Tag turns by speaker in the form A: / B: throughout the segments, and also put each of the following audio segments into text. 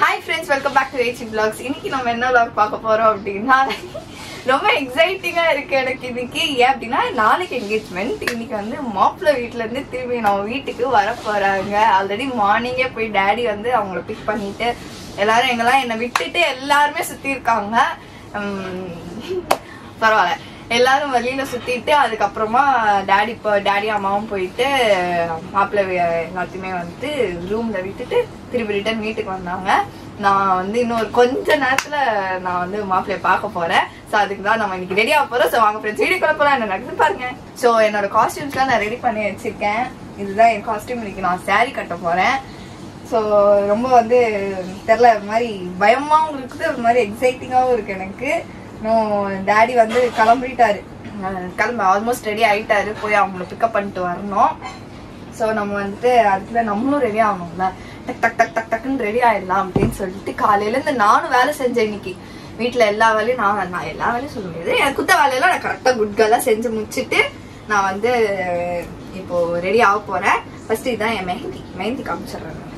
A: Hi friends welcome back to ஏச்சி vlogs இன்னைக்கு நம்ம என்ன vlog பார்க்க போறோம் அப்படின்னா ரொம்ப எக்ஸைட்டிங்கா இருக்கு எனக்கு இன்னைக்கு ஏன் அப்படின்னா நாளைக்கு என்கேஜ்மெண்ட் இன்னைக்கு வந்து மாப்பிள்ளை வீட்ல இருந்து திரும்பி நம்ம வீட்டுக்கு வர போறாங்க ஆல்ரெடி மார்னிங்கே போய் டேடி வந்து அவங்கள பிக் பண்ணிட்டு எல்லாரும் எங்கெல்லாம் என்னை விட்டுட்டு எல்லாருமே சுத்தி இருக்காங்க உம், பரவாயில்ல எல்லாரும் வெளியில சுத்திட்டு அதுக்கப்புறமா டாடி இப்போ டாடி அம்மாவும் போயிட்டு மாப்பிள்ளை வி- எல்லாத்தையுமே வந்துட்டு ரூம்ல விட்டுட்டு திருப்பி ரிட்டர்ன் வீட்டுக்கு வந்தாங்க நான் வந்து இன்னொரு கொஞ்ச நேரத்துல நான் வந்து மாப்பிள்ளைய பார்க்க போறேன் சோ அதுக்கு தான் நம்ம இன்னைக்கு ரெடி ஆக போறோம் சோ வாங்க ஃப்ரெண்ட்ஸ் வீடியோ கூட போலாம் என்ன நடக்குது பாருங்க சோ என்னோட காஸ்டியூம்ஸ்லாம் நான் ரெடி பண்ணி வச்சிருக்கேன் இதுதான் என் காஸ்டியூம் இன்னைக்கு நான் saree கட்ட போறேன் ஸோ ரொம்ப வந்து தெரில ஒரு மாதிரி பயமாவும் இருக்குது ஒரு மாதிரி எக்ஸைட்டிங்காகவும் இருக்கு எனக்கு இன்னும் டேடி வந்து கிளம்பிட்டாரு அஹ் கிளம்ப ஆல்மோஸ்ட் ரெடி ஆயிட்டாரு போய் அவங்கள பிக்கப் பண்ணிட்டு வரணும் ஸோ நம்ம வந்துட்டு அதுக்குள்ள நம்மளும் ரெடி ஆகணும்ல டக் டக் டக் டக் டக்குன்னு ரெடி ஆயிடலாம் அப்படின்னு சொல்லிட்டு காலையில இருந்து நானும் வேலை செஞ்சேன் இன்னைக்கு வீட்டில் எல்லா வேலையும் நான் நான் எல்லா வேலையும் சொல்ல முடியாது எனக்கு குத்த வேலையெல்லாம் நான் கரெக்டாக குட் கேர்லாக செஞ்சு முடிச்சுட்டு நான் வந்து இப்போ ரெடி ஆக போறேன் ஃபர்ஸ்ட் இதுதான் என் மெஹந்தி மெஹந்தி காமிச்சிடுறேன் நான்.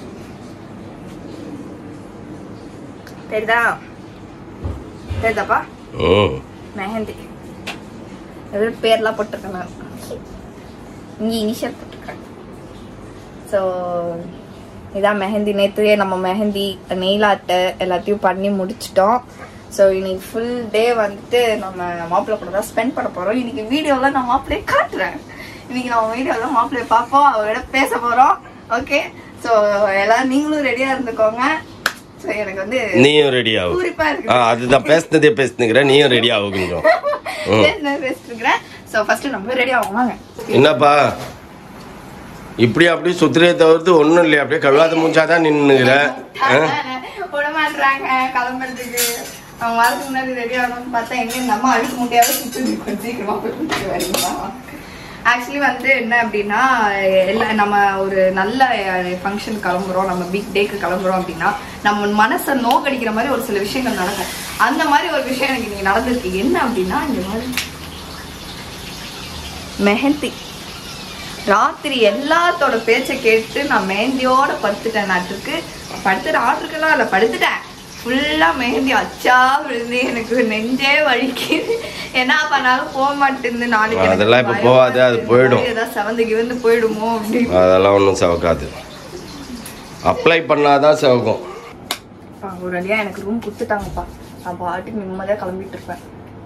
A: தெரியுதா தெரியுதாப்பா
B: ம்
A: மெஹந்தி ஏதோ பேர்லாம் போட்டிருக்கேன் நான் இங்கே இனிஷியல் போட்டிருக்கேன் ஸோ இதான் மெஹந்தி நேற்றுயே நம்ம மெஹந்தி நெயில் ஆர்ட்டு எல்லாத்தையும் பண்ணி முடிச்சிட்டோம் ஸோ இன்னைக்கு ஃபுல் டே வந்துட்டு நம்ம மாப்பிள்ளை கூட தான் ஸ்பெண்ட் பண்ண போகிறோம் இன்னைக்கு வீடியோவில் நான் மாப்பிள்ளையை காட்டுறேன் இன்னைக்கு நம்ம வீடியோவில் மாப்பிள்ளையை பார்ப்போம் அவரோட பேச போகிறோம் ஓகே ஸோ எல்லாரும் நீங்களும் ரெடியாக இருந்துக்கோங்க ஸோ எனக்கு வந்து
B: நீயும் ரெடி ஆகு
A: பூரிப்பா இருக்கு
B: ஆ அதுதான் பேசுனதே பேசுனுங்கிற நீயும் ரெடி ஆகு கொஞ்சம்
A: பேசினது பேசிட்டு இருக்கிறேன் ஸோ ஃபர்ஸ்ட் நம்ம ரெடி ஆகும் வாங்க
B: என்னப்பா இப்படி அப்படி சுத்துறே தவிர்த்து ஒண்ணும் இல்லையா அப்படியே கழுவாத மூஞ்சாதான் நின்னுங்கிற
A: விட மாட்டுறாங்க கிளம்புறதுக்கு அவங்க வரதுக்கு முன்னாடி ரெடி ஆகணும்னு பார்த்தா எங்க இந்த அம்மா அழுக்கு முட்டையாவே சுற்றி கொஞ்சம் சீக்கிரமா போயிட்டு வரீங்களா ஆக்சுவலி வந்து என்ன அப்படின்னா எல்லா நம்ம ஒரு நல்ல ஃபங்க்ஷன் கிளம்புறோம் நம்ம பிக் டேக்கு கிளம்புறோம் அப்படின்னா நம்ம மனசை நோக்கடிக்கிற மாதிரி ஒரு சில விஷயங்கள் நடக்கும் அந்த மாதிரி ஒரு விஷயம் எனக்கு இன்னைக்கு நடந்திருக்கு என்ன அப்படின்னா இந்த மாதிரி மெஹந்தி ராத்திரி எல்லாத்தோட பேச்சை கேட்டு நான் மெஹந்தியோட படுத்துட்டேன் நாட்டுக்கு படுத்துட்டு ஆட்டுருக்கெல்லாம் இல்லை படுத்துட்டேன் ஃபுல்லா மெஹந்தி அச்சா விழுந்து எனக்கு நெஞ்சே வலிக்குது என்ன பண்ணாலும் போக மாட்டேங்குது நாளைக்கு எனக்கு
B: அதெல்லாம் இப்ப
A: பயமா
B: போகாது, அது
A: இருக்கு.
B: போயிடும்.
A: ஏதாவது செவந்து கிவந்து போயிடுமோ அப்படின்னு
B: அதெல்லாம் ஒன்றும் சவக்காது அப்ளை பண்ணாதான் சவக்கும்
A: அப்பா, ஒரு வழியா எனக்கு ரூம் கொடுத்துட்டாங்கப்பா நான் பாட்டுக்கு நிம்மதியா கிளம்பிட்டு இருப்பேன்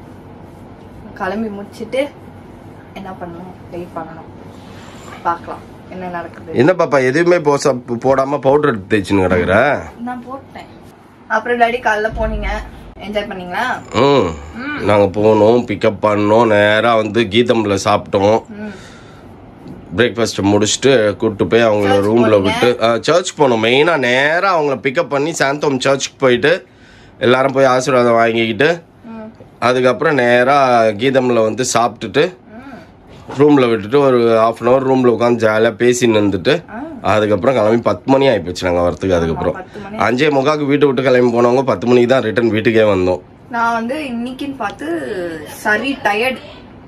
A: கிளம்பி முடிச்சிட்டு என்ன பண்ணணும் வெயிட் பண்ணணும் பார்க்கலாம் என்ன நடக்குது
B: என்ன பாப்பா எதுவுமே போச போடாம பவுடர் எடுத்து தேய்ச்சின்னு கிடக்குற
A: நான் போட்டேன் அப்புறம் டாடி காலைல போனீங்க என்ஜாய் பண்ணீங்களா
B: ம் நாங்க போனோம் பிக்கப் பண்ணோம் நேரா வந்து கீதம்ல சாப்பிட்டோம்
A: ம்
B: பிரேக்ஃபாஸ்ட் முடிச்சுட்டு கூப்பிட்டு போய் அவங்கள
A: Church
B: ரூம்ல
A: போனீங்க?
B: விட்டு சர்ச் போனோம் மெயினா நேரா அவங்கள பிக்கப் பண்ணி சாந்தோம் சர்ச்சுக்கு போயிட்டு எல்லாரும் போய் ஆசீர்வாதம் வாங்கிக்கிட்டு
A: ம்
B: அதுக்கப்புறம் நேரா கீதம்ல வந்து சாப்பிட்டுட்டு
A: ம்
B: ரூம்ல விட்டுட்டு ஒரு ஹாஃப் அன் ஹவர் ரூம்ல உட்காந்து ஜாலியாக பேசின்னு இருந்துட்டு அதுக்கப்புறம் கிளம்பி பத்து மணி ஆயிப்போச்சு நாங்கள் வரத்துக்கு அதுக்கப்புறம்
A: பத்து மணி
B: அஞ்சே முக்காக்கு வீட்டை விட்டு கிளம்பி போனவங்க பத்து மணிக்கு தான் ரிட்டர்ன் வீட்டுக்கே வந்தோம்
A: நான் வந்து இன்னைக்குன்னு பார்த்து சரி டயர்ட்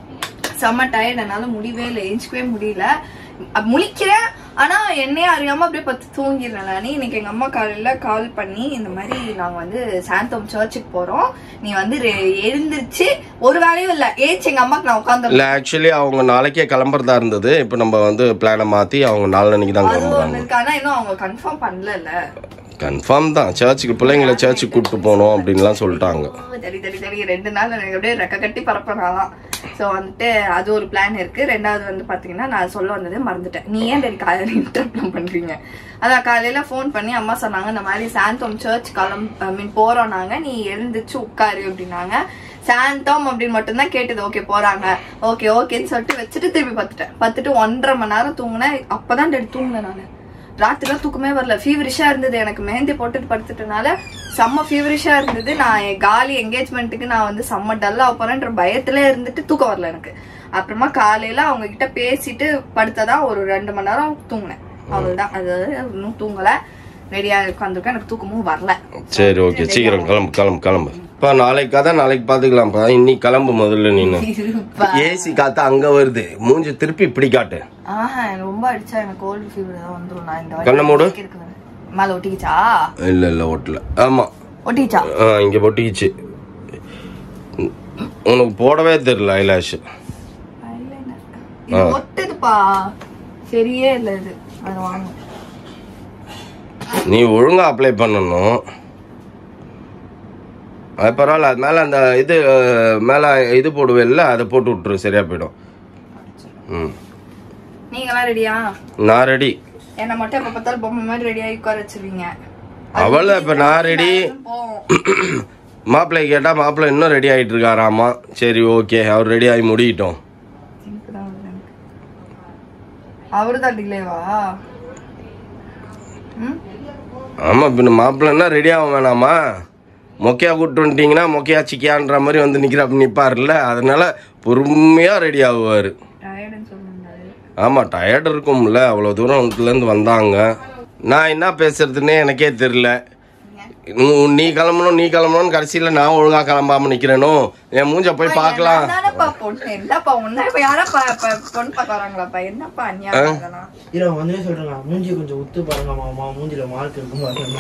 A: செம்ம டயர்ட் என்னால முடியவே இல்லை எஞ்சிக்கவே முடியல அ- முழிக்கிறேன் ஆனா என்னையே அறியாம அப்படியே பத்து தூங்கிடுறேன் நானு இன்னைக்கு எங்க அம்மா காலையில கால் பண்ணி இந்த மாதிரி நாங்க வந்து சாந்தோம் சர்ச்சுக்கு போறோம் நீ வந்து ரெ- எழுந்திருச்சு ஒரு வேலையும் இல்ல ஏச்சு எங்க அம்மாக்கு நான் உட்காந்து
B: இல்லை ஆக்சுவலி அவங்க நாளைக்கே கிளம்புறதா இருந்தது இப்போ நம்ம வந்து பிளானை மாற்றி அவங்க நாலனைக்கு தான்
A: அது
B: கிளம்புறாங்க
A: ஒண்ணு இருக்கு ஆனா இன்னும் அவங்க கன்ஃபார்ம் பண்ணல
B: கன்ஃபார்ம் தான் சர்ச்சுக்கு பிள்ளைங்களை சர்ச்சுக்கு கூப்பிட்டு போகணும் அப்படின்லாம் சொல்லிட்டாங்க
A: தடி தடி தடி ரெண்டு நாள் எனக்கு அப்படியே ரெக்க கட்டி பரப்பனாலாம் ஸோ வந்துட்டு அது ஒரு பிளான் இருக்கு ரெண்டாவது வந்து பாத்தீங்கன்னா நான் சொல்ல வந்ததே மறந்துட்டேன் நீ ஏன் டெடி காலையில இன்டர்பிளம் பண்றீங்க அதான் காலையில ஃபோன் பண்ணி அம்மா சொன்னாங்க இந்த மாதிரி சாந்தோம் சர்ச் கிளம் ஐ மீன் போறோம் நாங்க நீ எழுந்துச்சு உட்காரு அப்படின்னாங்க சாந்தோம் அப்படின்னு மட்டும்தான் கேட்டது ஓகே போறாங்க ஓகே ஓகேன்னு சொல்லிட்டு வச்சுட்டு திருப்பி பார்த்துட்டேன் பார்த்துட்டு ஒன்றரை மணி நேரம் தூங்கினேன் அப்பதான் டெடி தூங்கினேன் நான் ராத்திரிலாம் தூக்கமே வரல ஃபீவரிஷா இருந்தது எனக்கு மெஹந்தி போட்டுட்டு படுத்துட்டனால செம்ம ஃபீவரிஷா இருந்தது நான் என் காலி என்கேஜ்மெண்ட்டுக்கு நான் வந்து செம்ம டல்லா போறேன்ற பயத்துல இருந்துட்டு தூக்கம் வரல எனக்கு அப்புறமா காலையில அவங்க கிட்ட பேசிட்டு படுத்ததான் ஒரு ரெண்டு மணி நேரம் தூங்கினேன் அவ்வளவுதான் அது இன்னும் தூங்கல ரெடியா உட்காந்துருக்கேன் எனக்கு தூக்கமும் வரல
B: சரி ஓகே சீக்கிரம் கிளம்பு கிளம்பு கிளம்பு இப்போ நாளைக்கு கதை நாளைக்கு பார்த்துக்கலாம்ப்பா இன்னைக்கு கிளம்பு முதல்ல நீனு
A: இருப்பா.
B: ஏசி காத்து அங்க வருது மூஞ்சி திருப்பி இப்படி காட்டு
A: ஆஹா எனக்கு ரொம்ப அடிச்சா எனக்கு கோல்டு ஃபீவர் தான் வந்துரும் நான் இந்த
B: கண்ணை மூடு.
A: இருக்கிறேன் மேல ஒட்டிக்கிச்சா
B: இல்ல இல்ல ஒட்டல ஆமா
A: ஒட்டிக்கிச்சா
B: ஆ, இங்க ஒட்டிக்கிச்சு உனக்கு போடவே தெரியல ஐலாஷ்
A: இது ஒட்டுதுப்பா சரியே இல்ல இது அது வாங்க
B: நீ ஒழுங்கா அப்ளை பண்ணணும் அது பரவாயில்ல அது மேல அந்த இது அஹ், மேல இது போடுவேல்ல அதை போட்டு விட்டுரு சரியா போயிடும் ம்
A: நீங்களாம் ரெடியா
B: நான் ரெடி
A: என்ன மட்டும் எப்ப பார்த்தாலும் பொம்மை மாதிரி ரெடி ஆகி உட்கார வச்சிருவீங்க
B: அவள இப்ப நான் ரெடி
A: போவோம்
B: மாப்பிள்ளை கேட்டா மாப்பிள்ளை இன்னும் ரெடி ஆயிட்டு இருக்காராமா சரி ஓகே அவர் ரெடி ஆகி முடியட்டும்
A: அவரு தான் டிலேவா ம்
B: ஆமா பின்ன மாப்பிள்ளை என்ன ரெடி ஆக வேணாமா மொக்கையா கூப்பிட்டு வந்துட்டீங்கன்னா மொக்கையா சிக்கியான்ற மாதிரி வந்து நிக்கிற நிப்பாருல்ல அதனால பொறுமையா ரெடி ஆகுவாரு
A: டயர்டுன்னு சொல்லுங்க
B: ஆமா டயர்ட் இருக்கும்ல அவ்வளோ தூரம்லேருந்து வந்தாங்க நான் என்ன பேசுறதுன்னே எனக்கே தெரியல உ- நீ கிளம்பணும் நீ கிளம்பணும்னு கடைசியில் நான் ஒழுங்கா கிளம்பாம நிக்கிறேனோ என் மூஞ்ச போய் பார்க்கலாம்
A: தானப்பா பொண்ணு என்னப்பா ஒன்னா இப்ப யாரா ப- ப- பொண்ணு பார்க்க வராங்களாப்பா என்னப்பா அநியாயம் இதெல்லாம்
C: இல்ல வந்து சொல்றேங்க மூஞ்சி கொஞ்சம் உத்து பாருங்க மாமா மூஞ்சில மார்க் இருக்கும் பாருங்க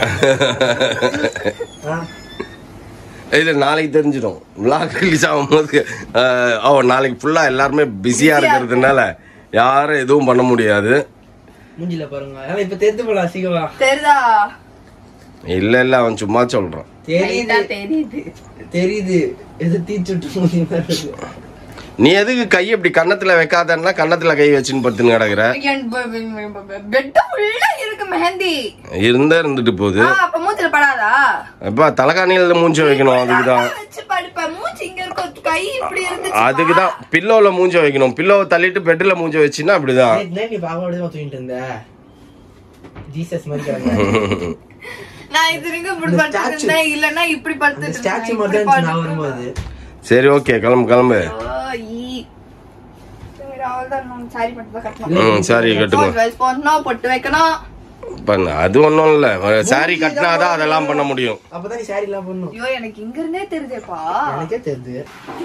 C: ஆ?
B: இது நாளைக்கு தெரிஞ்சிடும் விளாக் ரிலீஸ் ஆகும்போது அஹ், ஓ நாளைக்கு ஃபுல்லாக எல்லாருமே பிஸியாக இருக்கிறதுனால யாரும் எதுவும் பண்ண முடியாது
C: மூஞ்சில பாருங்க அதனால இப்ப தெரிந்து போலாம் சீக்கிரமா
A: தெரியுதா
B: இல்லை இல்லை அவன் சும்மா சொல்கிறான்
C: தெரியுது
A: லைட்டா தெரியுது
C: தெரியுது எது தீச்சுட்டு மூஞ்சி மாதிரி இருக்கு.
B: நீ எதுக்கு கை இப்படி கன்னத்தில் வைக்காதன்னா கன்னத்தில் கை வச்சுன்னு பத்துன்னு கிடக்குற
A: பெட் ஃபுல்லா இருக்கு மெஹந்தி
B: இருந்தா இருந்துட்டு போகுது
A: ஆ, அப்ப மூஞ்சில படாதா
B: அப்பா தலைகாணியில் மூஞ்ச வைக்கணும் அதுக்கு தான்
A: அதான் வச்சு படுப்பேன் மூஞ்சி இங்க இருக்கும் கை இப்படி இருந்துச்சு
B: அதுக்கு தான் பில்லோவில் மூஞ்ச வைக்கணும் பில்லோவை தள்ளிட்டு பெட்டில் மூஞ்ச வச்சுன்னா அப்படிதான்
C: நேத்து night நீ பாப்பாவோட தான் தூங்கிட்டு இருந்த ஜீசஸ் மாதிரி கிடங்க
A: நான் இது வரைக்கும் இப்படி
C: இந்த
A: படுத்துட்டு
C: statue.
A: இருந்தேன் இல்லன்னா இப்படி
C: அந்த
A: படுத்துட்டு
C: ஸ்டாச்சு
A: இருந்தேன்
C: மாதிரி
A: இப்படி
C: தான் நான்
A: படுத்துட்டு
C: வரும்போது
B: சரி ஓகே கிளம்பு கிளம்பு
A: ஓ, ஈ. சரி, அவ்வளவுதான். நான் saree மட்டும் தான் கட்டணும்.
B: ம் சரி கட்டுங்க
A: dress போடணும், பொட்டு வைக்கணும்.
B: பண்ணு அது ஒன்றும் இல்லை சாரி கட்டினாதான் அதெல்லாம் பண்ண முடியும்
C: அப்பதான் நீ சாரி எல்லாம் பண்ணும்
A: ஐயோ, எனக்கு இங்க இருந்தே தெரியுதேப்பா.
C: எனக்கே தெரியுது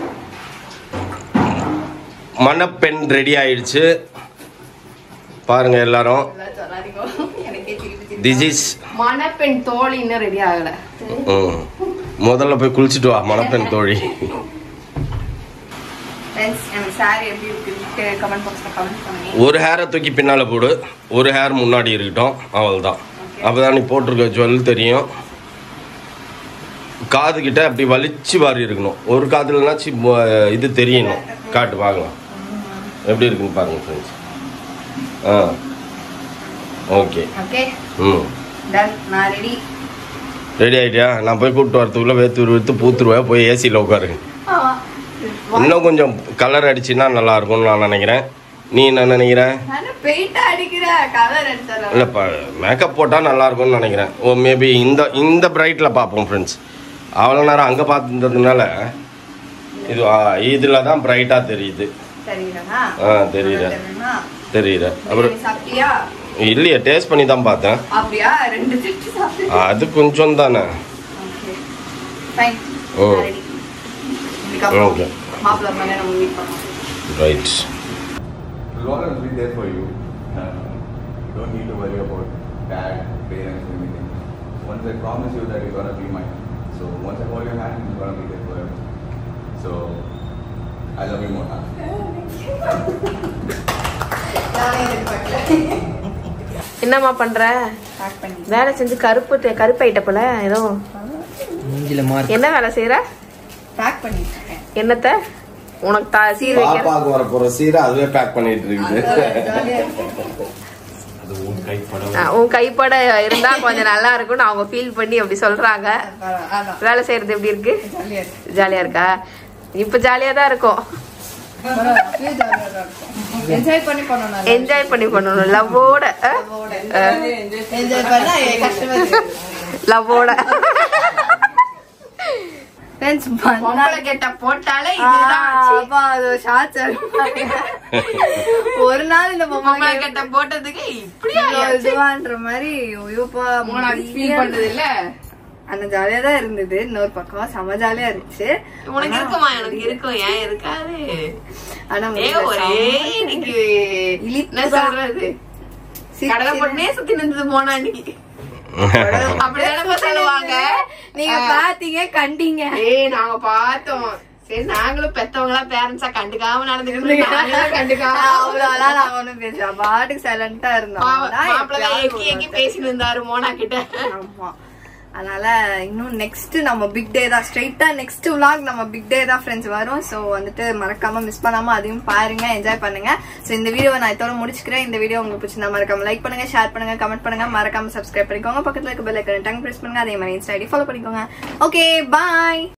B: மணப்பெண் ரெடி ஆயிடுச்சு பாருங்க எல்லாரும்
A: எல்லாம் சொல்லாதீங்க. எனக்கே திருப்பி திருப்பி.
B: திஸ் இஸ்
D: மணப்பெண் தோழி இன்னும் ரெடி ஆகல
B: முதல்ல போய் குளிச்சுட்டு வா மணப்பெண் தோழி
A: Friends, எனக்கு saree எப்படி இருக்குன்ட்டு comment box ல comment பண்ணுங்க.
B: ஒரு ஹேரை தூக்கி பின்னால போடு ஒரு ஹேர் முன்னாடி இருக்கட்டும் அவ்வளவுதான் அப்பதான் நீ போட்டிருக்க ஜுவல் தெரியும் காது கிட்ட அப்படி வலிச்சு வாரி இருக்கணும் ஒரு காதுலனாச்சு மு- இது தெரியணும் காட்டு பார்க்கலாம் எப்படி இருக்குன்னு பாருங்க ஃப்ரெண்ட்ஸ் ஆ ஓகே
A: Okay,
B: ம்
A: done. நான் ready.
B: ரெடி ஆயிட்டியா நான் போய் கூப்பிட்டு வரதுக்குள்ள வேத்து வித்து பூத்துருவேன் போய் ஏசியில் உட்காருங்க
A: ஆமா.
B: இன்னும் கொஞ்சம் கலர் அடிச்சுன்னா நல்லா இருக்கும்னு நான் நினைக்கிறேன் நீ என்ன நினைக்கிற
A: நானு paint ஆ அடிக்கிறேன். colour அடிச்சிடலாம்.
B: இல்லைப்பா மேக்கப் போட்டால் நல்லா இருக்கும்னு நினைக்கிறேன் ஓ மேபி இந்த இந்த பிரைட்டில் பார்ப்போம் ஃப்ரெண்ட்ஸ் அவ்வளோ நேரம் அங்கே பார்த்துருந்ததுனால இது இதில் தான் பிரைட்டாக தெரியுது
A: தெரியுதா?
B: ஆ தெரியுது
A: தெரியுமா?
B: தெரியுது அப்புறம்
A: பிரியாணி சாப்பிட்டியா?
B: இல்லையே டேஸ்ட் பண்ணி தான் பார்த்தேன்
A: அப்படியா ரெண்டு தட்டு சாப்பிட்டு
B: அது கொஞ்சம் தானே
A: Okay. Fine.
B: ஓ.
A: நான் ready. இதுக்கப்புறம்
B: Okay.
A: மாப்பிள்ளை மேலே நம்ம meet பண்ணலாம்.
B: Right
E: Laura will be there for you. Uh, don't need to worry about dad, parents, or anything. Once I promise you that you're gonna be mine. So once I hold your hand, you're gonna be there forever. So I love you more. Huh?
A: நானே எதிர்பார்க்கல.
D: என்னம்மா பண்ற
A: Pack பண்ணி.
D: வேலை செஞ்சு கருப்பு தே- கருப்பாயிட்ட போல ஏதோ
C: மூஞ்சில மார்க்
D: என்ன வேலை செய்யற
A: Pack பண்ணிட்டு இருக்கேன்.
D: என்னத்த உனக்கு தா சீர் வைக்கிற
B: பாப்பாவுக்கு வர போகிற சீரை அதுவே பேக் பண்ணிட்டு இருக்குது
A: ஜாலியா இருக்கு.
D: ஆ, உன் கைப்பட இருந்தா கொஞ்சம் நல்லா இருக்கும்னு அவங்க ஃபீல் பண்ணி அப்படி சொல்றாங்க
A: அதான்,
D: வேலை செய்யறது எப்படி இருக்கு
A: ஜாலியா இருக்கு.
D: ஜாலியா இருக்கா இப்ப ஜாலியா தான் இருக்கும்
A: பரவாயில்ல, அப்பயே ஜாலியா தான் இருக்கும். Enjoy பண்ணி பண்ணணும்.
D: என்ஜாய் பண்ணி பண்ணணும் லவ்வோட
A: Enjoy பண்ணா என் கஷ்டமே தெரியாது.
D: லவ்வோட
A: Friends,
D: பொம்பளை கெட்ட போட்டாலே
A: ஆ,
D: இதுதான் ஆச்சு.
A: அப்பா, அது shots வருவாங்க. ஒரு நாள் இந்த
D: பொம்பளை
A: பொம்மை
D: கெட்ட போட்டதுக்கு இப்படி
A: இவ்வளவு
D: ஆயாச்சு.
A: இதுவான்ற மாதிரி ஐயோப்பா
D: உனக்கு ஃபீல் பண்றது இல்ல
A: அந்த ஜாலியா தான் இருந்தது இன்னொரு பக்கம் செம ஜாலியா இருந்துச்சு
D: உனக்கு இருக்குமா எனக்கு இருக்கும் ஏன் இருக்காது
A: ஆனா
D: ஏ
A: முடியல,
D: ஒரே
A: செம
D: இன்னைக்கு
A: இழிப்பு
D: என்ன
A: தான்.
D: சொல்றது
A: சிரிச்சு-
D: கடலை பொண்ணே சுத்தி நின்றது போனா அன்னைக்கு அப்படிதானே சொல்லுவாங்க
A: நீங்க பாத்தீங்க கண்டீங்க
D: ஏய் நாங்க பார்த்தோம் சரி நாங்களும் பெத்தவங்களா பேரண்ட்ஸா கண்டுக்காம நடந்துக்கிட்டு கண்டுக்காம
A: அவ்வளவுதான் நாங்க ஒண்ணும் பேசல பாட்டுக்கு சைலண்டா இருந்தோம் அதான்
D: மாப்பிள்ளை
A: எப்பயாவது
D: எக்கி எக்கி பேசிட்டு இருந்தாரு மோனா கிட்ட
A: ஆமா அதனால இன்னும் நெக்ஸ்ட் நம்ம பிக் டே தான் ஸ்ட்ரைட்டா நெக்ஸ்ட் vlog நம்ம பிக் டே தான் ஃப்ரெண்ட்ஸ் வரும் ஸோ வந்துட்டு மறக்காம மிஸ் பண்ணாம அதையும் பாருங்க என்ஜாய் பண்ணுங்க ஸோ இந்த வீடியோவை நான் இதோட முடிச்சுக்கிறேன் இந்த வீடியோ உங்களுக்கு பிடிச்சிருந்தா மறக்காம லைக் பண்ணுங்க ஷேர் பண்ணுங்க கமெண்ட் பண்ணுங்க மறக்காம சப்ஸ்கிரைப் பண்ணிக்கோங்க பக்கத்துல இருக்க பெல் ஐக்கன் டங் பிரஸ் பண்ணுங்க அதே மாதிரி இன்ஸ்டா ஐடி ஃபாலோ பண்ணிக்கோங்க ஓகே பாய்